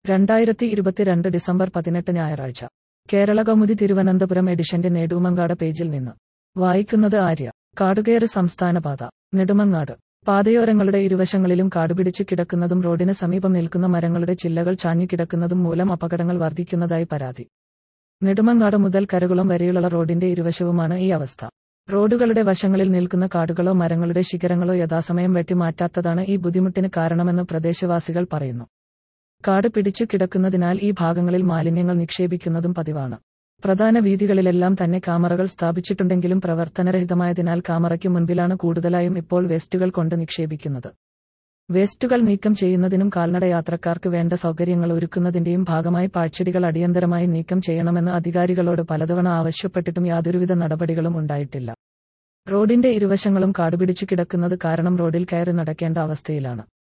രണ്ടായിരത്തി ഇരുപത്തിരണ്ട് ഡിസംബർ പതിനെട്ട് ഞായറാഴ്ച കേരള കൗമുദി തിരുവനന്തപുരം എഡിഷന്റെ നെടുമങ്ങാട് പേജിൽ നിന്ന് വായിക്കുന്നത് ആര്യ കാടുകയറി സംസ്ഥാന പാത നെടുമങ്ങാട് പാതയോരങ്ങളുടെ ഇരുവശങ്ങളിലും കാടുപിടിച്ച് കിടക്കുന്നതും റോഡിന് സമീപം നിൽക്കുന്ന മരങ്ങളുടെ ചില്ലകൾ ചാഞ്ഞു കിടക്കുന്നതും മൂലം അപകടങ്ങൾ വർദ്ധിക്കുന്നതായി പരാതി നെടുമങ്ങാട് മുതൽ കരകുളം വരെയുള്ള റോഡിന്റെ ഇരുവശവുമാണ് ഈ അവസ്ഥ റോഡുകളുടെ വശങ്ങളിൽ നിൽക്കുന്ന കാടുകളോ മരങ്ങളുടെ ശിഖരങ്ങളോ യഥാസമയം വെട്ടിമാറ്റാത്തതാണ് ഈ ബുദ്ധിമുട്ടിന് കാരണമെന്ന് പ്രദേശവാസികൾ പറയുന്നു കാട് പിടിച്ചു കിടക്കുന്നതിനാൽ ഈ ഭാഗങ്ങളിൽ മാലിന്യങ്ങൾ നിക്ഷേപിക്കുന്നതും പതിവാണ് പ്രധാന വീതികളിലെല്ലാം തന്നെ ക്യാമറകൾ സ്ഥാപിച്ചിട്ടുണ്ടെങ്കിലും പ്രവർത്തനരഹിതമായതിനാൽ ക്യാമറയ്ക്ക് മുൻപിലാണ് കൂടുതലായും ഇപ്പോൾ വേസ്റ്റുകൾ കൊണ്ട് നിക്ഷേപിക്കുന്നത് വേസ്റ്റുകൾ നീക്കം ചെയ്യുന്നതിനും കാൽനട യാത്രക്കാർക്ക് വേണ്ട സൗകര്യങ്ങൾ ഒരുക്കുന്നതിന്റെയും ഭാഗമായി പാഴ്ചെടികൾ അടിയന്തരമായി നീക്കം ചെയ്യണമെന്ന് അധികാരികളോട് പലതവണ ആവശ്യപ്പെട്ടിട്ടും യാതൊരുവിധ നടപടികളും ഉണ്ടായിട്ടില്ല റോഡിന്റെ ഇരുവശങ്ങളും കാടുപിടിച്ചു കിടക്കുന്നത് കാരണം റോഡിൽ കയറി നടക്കേണ്ട അവസ്ഥയിലാണ്